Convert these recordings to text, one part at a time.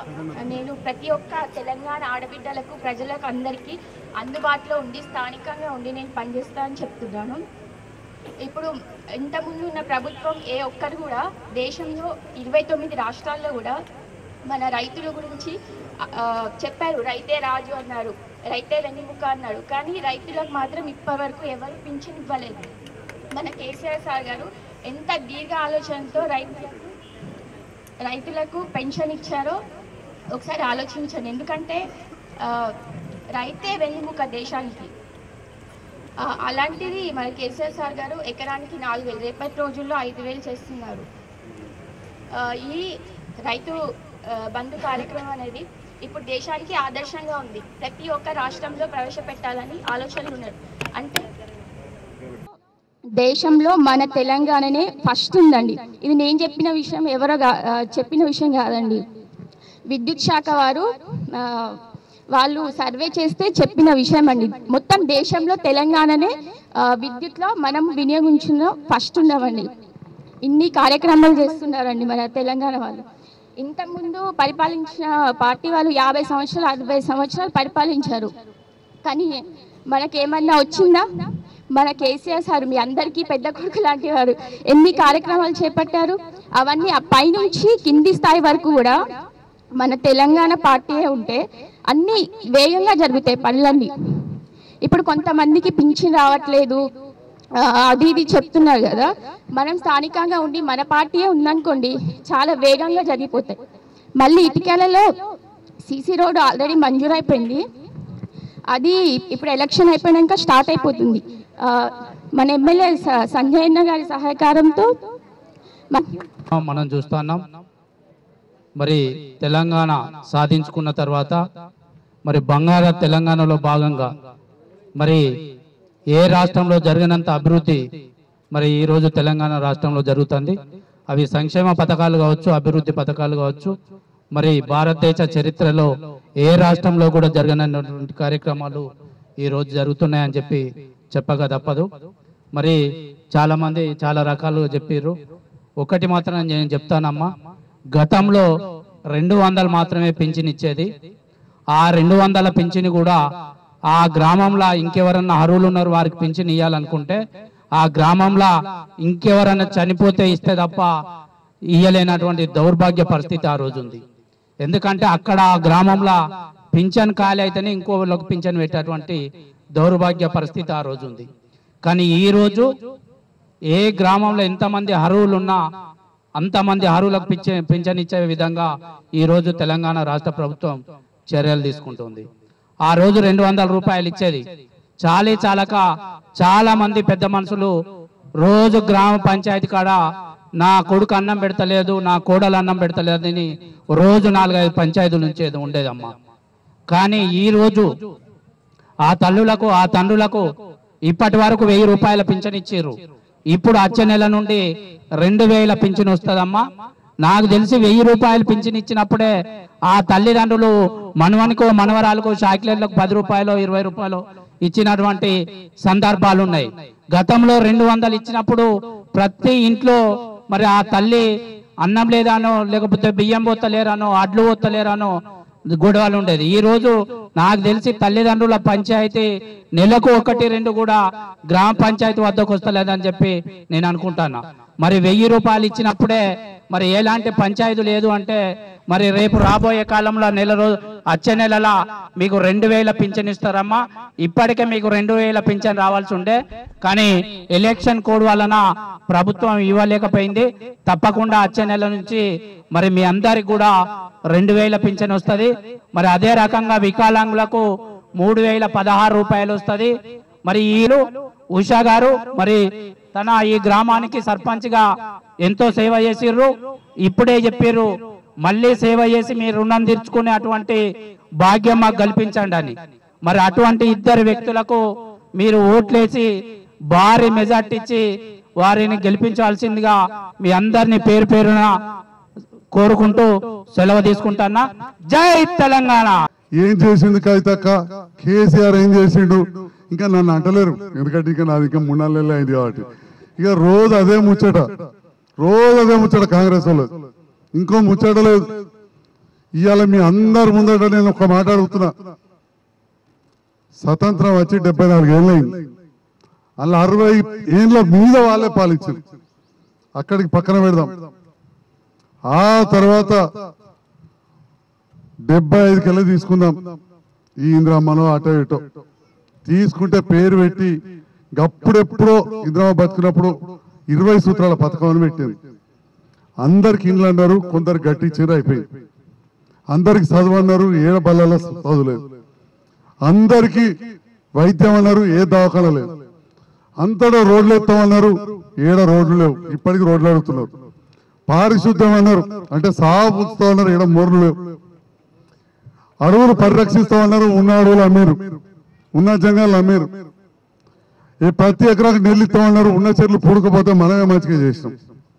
నేను ప్రతి ఒక్క తెలంగాణ ఆడబిడ్డలకు ప్రజలకు అందరికీ అందుబాటులో ఉండి స్థానికంగా ఉండి నేను పనిచేస్తా అని చెప్తున్నాను ఇప్పుడు ఇంతకుముందు ఉన్న ప్రభుత్వం ఏ ఒక్కరు కూడా దేశంలో ఇరవై తొమ్మిది రాష్ట్రాల్లో కూడా మన రైతుల గురించి ఆ, చెప్పారు రైతే రాజు అన్నారు రైతే వెన్నెముక అన్నాడు కానీ రైతులకు మాత్రం ఇప్పటివరకు ఎవరు పింఛన్ ఇవ్వలేదు మన కేసీఆర్ సార్ గారు ఎంత దీర్ఘ ఆలోచనతో రైతులకు రైతులకు పెన్షన్ ఇచ్చారో ఒకసారి ఆలోచించండి ఎందుకంటే ఆ, రైతే వెన్నెముక దేశానికి ఆ, అలాంటిది మన కేసీఆర్ సార్ గారు ఎకరానికి నాలుగు వేలు రేపటి రోజుల్లో ఐదు వేలు చేస్తున్నారు ఆ, ఈ రైతు ఆ, బంధు కార్యక్రమం అనేది ఇప్పుడు దేశానికి ఆదర్శంగా ఉంది ప్రతి ఒక్క రాష్ట్రంలో ప్రవేశపెట్టాలని ఆలోచనలు ఉన్నారు అంటే దేశంలో మన తెలంగాణనే ఫస్ట్ ఉందండి ఇది నేను చెప్పిన విషయం ఎవరో గా- ఆ, చెప్పిన విషయం కాదండి విద్యుత్ శాఖ వారు ఆ, వాళ్ళు సర్వే చేస్తే చెప్పిన విషయం అండి మొత్తం దేశంలో తెలంగాణనే ఆ, విద్యుత్లో మనం వినియోగించిన ఫస్ట్ ఉన్నామండి ఇన్ని కార్యక్రమాలు చేస్తున్నారండి మన తెలంగాణ వాళ్ళు ఇంతకుముందు పరిపాలించిన పార్టీ వాళ్ళు యాభై సంవత్సరాలు అరవై సంవత్సరాలు పరిపాలించారు కానీ మనకేమన్నా వచ్చిందా మన కేసీఆర్ సార్ మీ అందరికీ పెద్ద కొడుకు లాంటి వారు ఎన్ని కార్యక్రమాలు చేపట్టారు అవన్నీ ఆ పైనుంచి కింది స్థాయి వరకు కూడా మన తెలంగాణ పార్టీయే ఉంటే అన్ని వేగంగా జరుగుతాయి పనులన్నీ ఇప్పుడు కొంతమందికి పింఛన్ రావట్లేదు ఆ, అది ఇది చెప్తున్నారు కదా మనం స్థానికంగా ఉండి మన పార్టీయే ఉందనుకోండి చాలా వేగంగా జరిగిపోతాయి మళ్ళీ ఇటుకలలో సీసీ రోడ్ ఆల్రెడీ మంజూరైపోయింది అది ఇప్పుడు ఎలక్షన్ అయిపోయాక స్టార్ట్ అయిపోతుంది ఆ, మన ఎమ్మెల్యే స- సంజయ్ అన్న గారి సహకారంతో మన- మనం చూస్తున్నాం మరి తెలంగాణ సాధించుకున్న తర్వాత మరి బంగార తెలంగాణలో భాగంగా మరి ఏ రాష్ట్రంలో జరిగినంత అభివృద్ధి మరి ఈ రోజు తెలంగాణ రాష్ట్రంలో జరుగుతుంది అవి సంక్షేమ పథకాలు కావచ్చు అభివృద్ధి పథకాలు కావచ్చు మరి భారతదేశ చరిత్రలో ఏ రాష్ట్రంలో కూడా జరగనటువంటి కార్యక్రమాలు ఈ రోజు జరుగుతున్నాయని చెప్పి చెప్పగా తప్పదు మరి చాలా మంది చాలా రకాలుగా చెప్పారు ఒకటి మాత్రం నేను చెప్తానమ్మా గతంలో రెండు వందలు మాత్రమే పింఛన్ ఇచ్చేది ఆ రెండు వందల పింఛన్ కూడా ఆ గ్రామంలో ఇంకెవరన్నా అర్హులు ఉన్నారు వారికి పింఛన్ ఇవ్వాలనుకుంటే ఆ గ్రామంలో ఇంకెవరన్నా చనిపోతే ఇస్తే తప్ప ఇయ్యలేనటువంటి దౌర్భాగ్య పరిస్థితి ఆ రోజు ఉంది ఎందుకంటే అక్కడ ఆ గ్రామంలో పింఛన్ ఖాళీ అయితేనే ఇంకో వాళ్ళకి పింఛన్ పెట్టేటువంటి దౌర్భాగ్య పరిస్థితి ఆ రోజు ఉంది కానీ ఈ రోజు ఏ గ్రామంలో ఎంతమంది అర్హులు ఉన్నా అంతమంది అర్హులకు పింఛ పింఛన్ ఇచ్చే విధంగా ఈ రోజు తెలంగాణ రాష్ట్ర ప్రభుత్వం చర్యలు తీసుకుంటుంది ఆ రోజు రెండు వందల రూపాయలు ఇచ్చేది చాలీ చాలక చాలా మంది పెద్ద మనుషులు రోజు గ్రామ పంచాయతీ కాడ నా కొడుకు అన్నం పెడతలేదు నా కోడలు అన్నం పెడతలేదని రోజు నాలుగైదు పంచాయతీల నుంచి ఏదో ఉండేదమ్మా కానీ ఈ రోజు ఆ తల్లులకు ఆ తండ్రులకు ఇప్పటి వరకు వెయ్యి రూపాయల పింఛన్ ఇచ్చారు ఇప్పుడు వచ్చే నెల నుండి రెండు వేల పింఛన్ వస్తుందమ్మా నాకు తెలిసి వెయ్యి రూపాయలు పింఛన్ ఇచ్చినప్పుడే ఆ తల్లిదండ్రులు మనవనికో మనవరాలకో చాక్లెట్లకు పది రూపాయలు ఇరవై రూపాయలు ఇచ్చినటువంటి సందర్భాలు ఉన్నాయి గతంలో రెండు వందలు ఇచ్చినప్పుడు ప్రతి ఇంట్లో మరి ఆ తల్లి అన్నం లేదానో లేకపోతే బియ్యం పోతలేరానో అడ్లు పోతలేరానో గొడవలు ఉండేది ఈ రోజు నాకు తెలిసి తల్లిదండ్రుల పంచాయతీ నెలకు ఒకటి రెండు కూడా గ్రామ పంచాయతీ వద్దకు వస్తలేదని చెప్పి నేను అనుకుంటాను మరి వెయ్యి రూపాయలు ఇచ్చినప్పుడే మరి ఎలాంటి పంచాయతీ లేదు అంటే మరి రేపు రాబోయే కాలంలో నెల రోజు వచ్చే నెలల మీకు రెండు వేల పింఛన్ ఇస్తారమ్మా ఇప్పటికే మీకు రెండు వేల పింఛన్ రావాల్సి ఉండే కానీ ఎలక్షన్ కోడ్ వలన ప్రభుత్వం ఇవ్వలేకపోయింది తప్పకుండా వచ్చే నెల నుంచి మరి మీ అందరికి కూడా రెండు వేల పింఛన్ వస్తుంది మరి అదే రకంగా వికలాంగులకు మూడు వేల పదహారు రూపాయలు వస్తుంది మరి వీళ్ళు ఉషా గారు మరి తన ఈ గ్రామానికి సర్పంచ్ గా ఎంతో సేవ చేసిర్రు ఇప్పుడే చెప్పిర్రు మళ్ళీ సేవ చేసి మీ రుణం తీర్చుకునే అటువంటి భాగ్యం మాకు కల్పించండి అని మరి అటువంటి ఇద్దరు వ్యక్తులకు మీరు ఓట్లేసి భారీ మెజార్టీ ఇచ్చి వారిని గెలిపించాల్సిందిగా మీ అందరిని పేరు పేరున కోరుకుంటూ సెలవు తీసుకుంటానా జై తెలంగాణ ఏం చేసిండు కవితక్క కేసీఆర్ ఏం చేసిండు ఇంకా నన్ను అంటలేరు ఎందుకంటే ఇంకా నాది ఇంకా మూడు నెలలు అయింది కాబట్టి ఇక రోజు అదే ముచ్చట రోజు అదే ముచ్చట కాంగ్రెస్ వాళ్ళు ఇంకో ముచ్చట లేదు ఇవాళ మీ అందరి ముందట నేను ఒక మాట అడుగుతున్నా స్వతంత్రం వచ్చి డెబ్బై నాలుగు ఏళ్ళైంది అలా అరవై ఏళ్ళ మీద వాళ్ళే పాలించారు అక్కడికి పక్కన పెడదాం ఆ తర్వాత డెబ్బై ఐదు కెళ్ళి తీసుకుందాం ఈ ఇంద్రమ్మనో అటో ఇటో తీసుకుంటే పేరు పెట్టి గప్పుడెప్పుడో ఇంద్రమ్మ బతికినప్పుడు ఇరవై సూత్రాల పథకం అని పెట్టింది అందరికి ఇండ్లు అన్నారు కొందరు గట్టించారు అయిపోయింది అందరికి చదువు అన్నారు ఏడ బల్లలో చదువులేదు అందరికి వైద్యం అన్నారు ఏ దవాఖాన లేదు అంతటా రోడ్లు ఎత్తామన్నారు ఏడ రోడ్లు లేవు ఇప్పటికి రోడ్లు అడుగుతున్నారు పారిశుద్ధ్యం అన్నారు అంటే సాగు ఉంచుతామన్నారు ఏడ మోర్లు లేవు అడవులు పరిరక్షిస్తామన్నారు ఉన్న అడవులు అమ్మారు ఉన్న జంగాలు అమ్మారు ఈ ప్రతి ఎకరాకు నీళ్ళు ఇస్తామన్నారు ఉన్న చెట్లు పూడకపోతే మనమే మంచిగా చేసినాం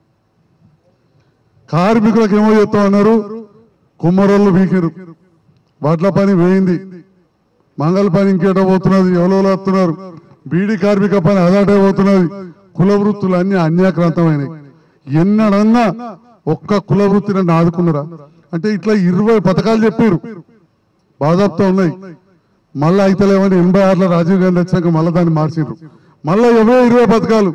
కార్మికులకు ఏమో చెప్తామన్నారు కుమ్మరోళ్ళు వీకిరు వడ్ల పని వేయింది మంగళ పని ఇంకేటో పోతున్నది ఎవరో వస్తున్నారు బీడీ కార్మిక పని అదాటే పోతున్నది కుల వృత్తులు అన్ని అన్యాక్రాంతమైనవి ఎన్నడన్నా ఒక్క కుల వృత్తిని నన్ను ఆదుకున్నారా అంటే ఇట్లా ఇరవై పథకాలు చెప్పారు బాధాప్తా ఉన్నాయి మళ్ళా అయితలేమని ఎనభై ఆరులో రాజీవ్ గాంధీ వచ్చాక మళ్ళీ దాన్ని మార్చిండ్రు మళ్ళా ఇవే ఇరవై పథకాలు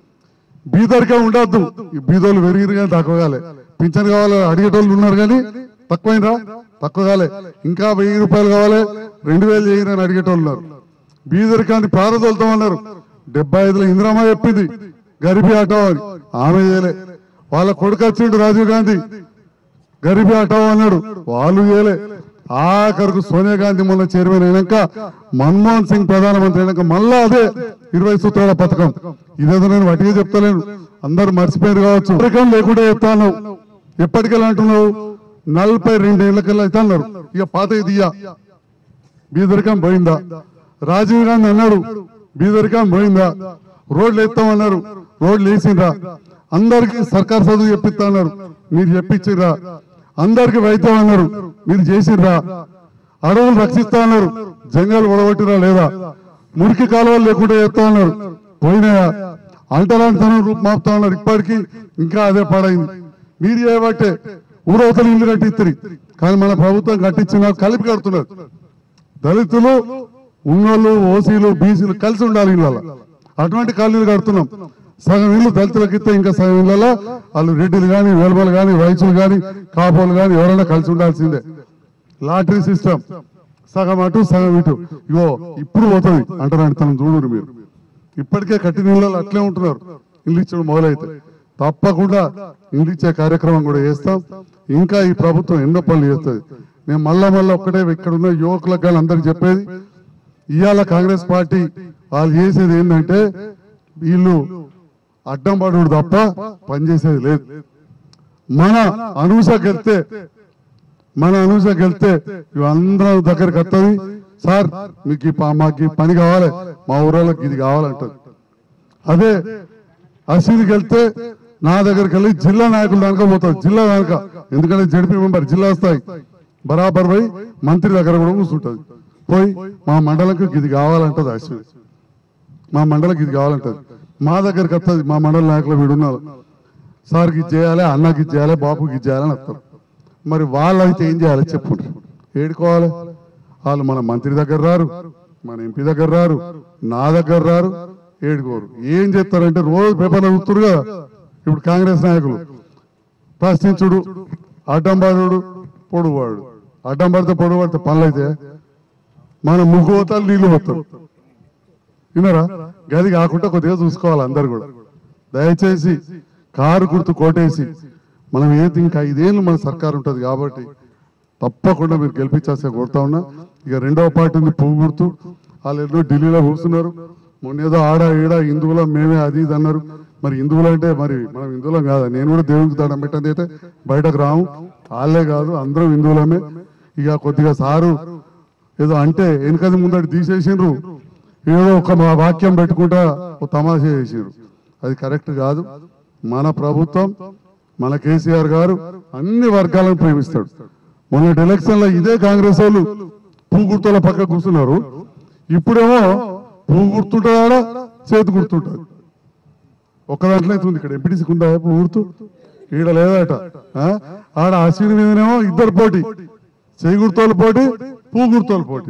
బీదరికే ఉండద్దు ఈ బీదోళ్ళు పెరిగిరు కానీ తక్కువ కాలే పింఛన్ కావాలి అడిగేటోళ్ళు ఉన్నారు కానీ తక్కువైనరా తక్కువ కాలే ఇంకా వెయ్యి రూపాయలు కావాలి రెండు వేలు చేయరని అడిగేటోళ్ళు ఉన్నారు బీదరికాన్ని ప్రారంభోలుతామన్నారు డెబ్బై ఐదులో ఇందిరామా చెప్పింది గరిబి ఆటో అని ఆమె చేయలే వాళ్ళ కొడుకు వచ్చిండు రాజీవ్ గాంధీ గరిబి హటావ్ అన్నాడు వాళ్ళు చేయలే ఆఖరుకు సోనియా గాంధీ మొన్న చైర్మన్ అయినాక మన్మోహన్ సింగ్ ప్రధానమంత్రి అయినాక మళ్ళా అదే ఇరవై సూత్రాల పథకం ఇదేదో నేను వటిగా చెప్తలేను అందరు మర్చిపోయారు కావచ్చు పథకం లేకుండా చెప్తాను ఎప్పటికెళ్ళి అంటున్నావు నలభై రెండు ఏళ్ళకెళ్ళి అయితే అన్నారు ఇక పాత ఇదియా బీదరికం పోయిందా రాజీవ్ గాంధీ అన్నాడు బీదరికం పోయిందా రోడ్లు ఎత్తామన్నారు రోడ్లు వేసిండ్రా అందరికి సర్కార్ చదువు చెప్పిస్తా అన్నారు మీరు చెప్పించిర్రా అందరికి వైద్యం అన్నారు మీరు చేసిర్రా అడవులు రక్షిస్తా అన్నారు జంగల్ ఒడగొట్టిరా లేదా మురికి కాలువలు లేకుండా చేస్తా ఉన్నారు పోయినాయా అంటలాంటితనం రూపుమాపుతా ఉన్నారు ఇప్పటికీ ఇంకా అదే పాడైంది మీరు చేయబట్టే ఊరవతలు ఇల్లు కట్టిస్తారు కానీ మన ప్రభుత్వం కట్టించిన కలిపి కడుతున్నారు దళితులు ఉన్నోళ్ళు ఓసీలు బీసీలు కలిసి ఉండాలి ఇళ్ళ అటువంటి కాలనీలు కడుతున్నాం సగం ఇల్లు దళితులకు ఇస్తే ఇంకా సగం ఇళ్ళలో వాళ్ళు రెడ్డిలు కానీ వేలబలు కానీ వైద్యులు కానీ కాపోలు కానీ ఎవరైనా కలిసి ఉండాల్సిందే లాటరీ సిస్టమ్ సగం అటు సగం ఇటు ఇగో ఇప్పుడు పోతుంది అంటారు తను చూడరు మీరు ఇప్పటికే కట్టిన ఇళ్ళలో అట్లే ఉంటున్నారు ఇల్లు ఇచ్చడం మొదలైతే తప్పకుండా ఇల్లు ఇచ్చే కార్యక్రమం కూడా చేస్తాం ఇంకా ఈ ప్రభుత్వం ఎన్నో పనులు చేస్తుంది నేను మళ్ళా మళ్ళా ఒక్కటే ఇక్కడ ఉన్న యువకులకు కానీ అందరికి చెప్పేది ఇవాళ కాంగ్రెస్ పార్టీ వాళ్ళు చేసేది ఏంటంటే వీళ్ళు అడ్డం పడుడు తప్ప పనిచేసేది లేదు మన అనూష గెలితే మన అనూష గెలితే అందరం దగ్గరికి వస్తుంది సార్ మీకు ఈ ప- మాకు ఈ పని కావాలి మా ఊరోళ్ళకి ఇది కావాలంటది అదే అసీల్కి వెళ్తే నా దగ్గరికి వెళ్ళి జిల్లా నాయకుల దానిక పోతారు జిల్లా దానిక ఎందుకంటే జడిపి మెంబర్ జిల్లా స్థాయి బరాబర్ పోయి మంత్రి దగ్గర కూడా కూర్చుంటది పోయి మా మండలంకి ఇది కావాలంటది అశ్విని మా మండలకి ఇది కావాలంటది మా దగ్గరికి వస్తుంది మా మండల నాయకులు వీడున్నారు సార్కి ఇది చేయాలి అన్నకి ఇది చేయాలి బాపుకి ఇది చేయాలని వస్తారు మరి వాళ్ళైతే ఏం చేయాలి చెప్పు ఏడుకోవాలి వాళ్ళు మన మంత్రి దగ్గర రారు మన ఎంపీ దగ్గర రారు నా దగ్గర రారు ఏడుకోరు ఏం చెప్తారంటే రోజు పేపర్లో చూస్తారు కదా ఇప్పుడు కాంగ్రెస్ నాయకులు ప్రశ్నించుడు అడ్డం పడుడు పొడువాడు అడ్డం పడితే పొడుగు పడితే పనులు అయితే మన ముగ్గు పోతారు నీళ్లు పోతారు విన్నారా గది కాకుండా కొద్దిగా చూసుకోవాలి అందరు కూడా దయచేసి కారు గుర్తు కోటేసి మనం ఏది ఇంకా ఐదేళ్ళు మన సర్కారు ఉంటుంది కాబట్టి తప్పకుండా మీరు గెలిపించాల్సి కోరుతా ఉన్నా ఇక రెండవ పార్టీ ఉంది పువ్వు గుర్తు వాళ్ళు ఎన్నో ఢిల్లీలో కూర్చున్నారు మొన్న ఏదో ఆడ ఈడ హిందువులం మేమే అది ఇది అన్నారు మరి హిందువులు అంటే మరి మనం హిందువులం కాదా నేను కూడా దేవునికి దండం పెట్టండి అయితే బయటకు రాము వాళ్ళే కాదు అందరం హిందువులమే ఇక కొద్దిగా సారు ఏదో అంటే వెనకది ముందటి తీసేసిండ్రు ఏదో ఒక మా వాక్యం పెట్టుకుంటా ఒక తమాషా చేసిండ్రు అది కరెక్ట్ కాదు మన ప్రభుత్వం మన కేసీఆర్ గారు అన్ని వర్గాలను ప్రేమిస్తాడు మొన్నటి ఎలక్షన్ లో ఇదే కాంగ్రెస్ వాళ్ళు పువ్వు గుర్తుల పక్క కూర్చున్నారు ఇప్పుడేమో పువ్వు గుర్తుంటుందా చేతి గుర్తుంటుంది ఒక్క దాంట్లో అయితే ఉంది ఇక్కడ ఎంపీటీసీకి ఉందా పువ్వు గుర్తు ఈడ లేదట ఆ? ఆడ అశ్విని మీదనేమో ఇద్దరు పోటీ చేయి గుర్తోల పోటీ పువ్వు గుర్తోల పోటీ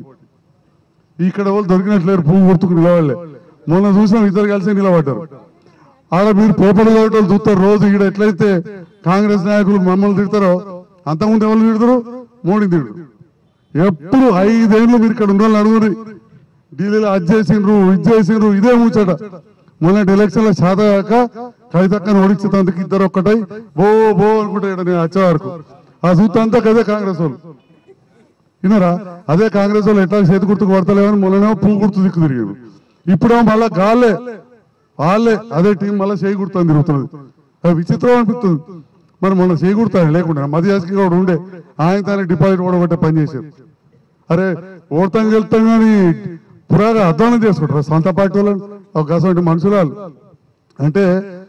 ఇక్కడ వాళ్ళు దొరికినట్లేరు పువ్వు గుర్తుకు నిలబడలే మొన్న చూసినాం ఇద్దరు కలిసి నిలబడ్డారు ఆడ మీరు పేపర్ చదవటం చూస్తారు రోజు ఇక్కడ ఎట్లయితే కాంగ్రెస్ నాయకులు మమ్మల్ని తిడతారో అంతకుముందు ఎవరు తిడతారు మోడీ తిడతారు ఎప్పుడు ఐదేళ్ళు మీరు ఇక్కడ ఉన్న వాళ్ళు అడుగురి ఢిల్లీలో అది చేసిండ్రు ఇది చేసిండ్రు ఇదే ముచ్చట మొన్నటి ఎలక్షన్ లో శాతగాక కవితక్కని ఓడించేందుకు ఇద్దరు ఒక్కటై బో బో అనుకుంటే ఇక్కడ నేను వచ్చే వరకు ఆ చూస్తే అంతా కదే కాంగ్రెస్ వాళ్ళు విన్నారా అదే కాంగ్రెస్ వాళ్ళు ఎట్లా చేతి గుర్తుకు పడతలేమని మొన్ననేమో పువ్వు గుర్తు దిక్కు తిరిగారు ఇప్పుడేమో మళ్ళా గాలే వాళ్ళే అదే టీం మళ్ళీ చేయి గుర్తు తిరుగుతున్నది అది విచిత్రం అనిపిస్తుంది మరి మొన్న చేయి గుర్తాడు లేకుండా మధ్యాసకి కూడా ఉండే ఆయన తన డిపాజిట్ కూడా ఒకటే పని చేశారు అరే ఓడతాం వెళ్తాం కానీ పురాగా అధ్వానం చేసుకుంటారు సొంత పార్టీ వాళ్ళని ఒక అటువంటి మనుషురాలు అంటే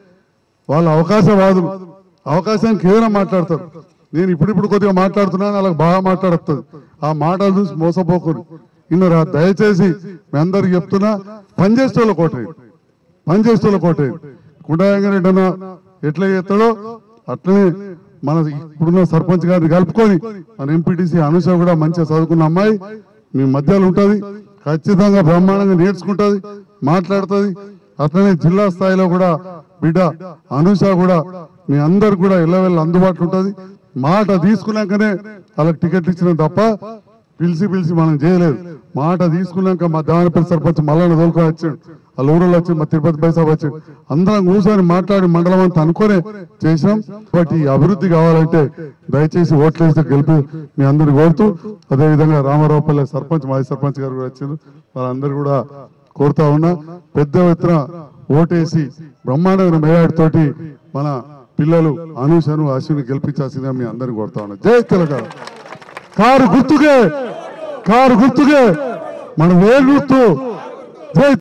వాళ్ళ అవకాశవాదులు అవకాశానికి ఏదైనా మాట్లాడతారు నేను ఇప్పుడిప్పుడు కొద్దిగా మాట్లాడుతున్నాను వాళ్ళకి బాగా మాట్లాడుతుంది ఆ మాటలు చూసి మోసపోకూరు ఇన్నరా దయచేసి మీ అందరికి చెప్తున్నా పనిచేసేవాళ్ళ కోటేది పనిచేసేవాళ్ళ కోటేది కుండాయంగారెడ్డి అన్న ఎట్లా చేస్తాడో అట్లనే మన ఇప్పుడున్న సర్పంచ్ గారిని కలుపుకొని మన ఎంపీటీసీ అనుష కూడా మంచిగా చదువుకున్న అమ్మాయి మీ మధ్యలో ఉంటుంది ఖచ్చితంగా బ్రహ్మాండంగా నేర్చుకుంటుంది మాట్లాడుతుంది అట్లనే జిల్లా స్థాయిలో కూడా బిడ్డ అనుష కూడా మీ అందరు కూడా ఎల్లవెల్ల అందుబాటులో ఉంటుంది మాట తీసుకున్నాకనే వాళ్ళకి టికెట్ ఇచ్చిన తప్ప పిలిచి పిలిచి మనం చేయలేదు మాట తీసుకున్నాక మా దావనపల్లి సర్పంచ్ మల్లన్న తోలుకొని వచ్చాడు వాళ్ళ ఊరిలో వచ్చి మా తిరుపతి బైసాబ్ వచ్చాడు అందరం కూర్చొని మాట్లాడి మండలం అంతా అనుకునే చేసినాం బట్ ఈ అభివృద్ధి కావాలంటే దయచేసి ఓట్లేస్తే గెలిపి మీ అందరిని కోరుతూ అదేవిధంగా రామారావుపల్లి సర్పంచ్ మాజీ సర్పంచ్ గారు కూడా వచ్చారు వాళ్ళందరూ కూడా కోరుతా ఉన్నా పెద్ద ఎత్తున ఓటేసి బ్రహ్మాండమైన మేయాడితోటి మన పిల్లలు అనూషను అశ్విని గెలిపించాల్సిందిగా మీ అందరిని కోరుతా ఉన్నా జై తెలంగాణ కారు గుర్తుకే కారు గుర్తుకే మన వేరు గుర్తు జై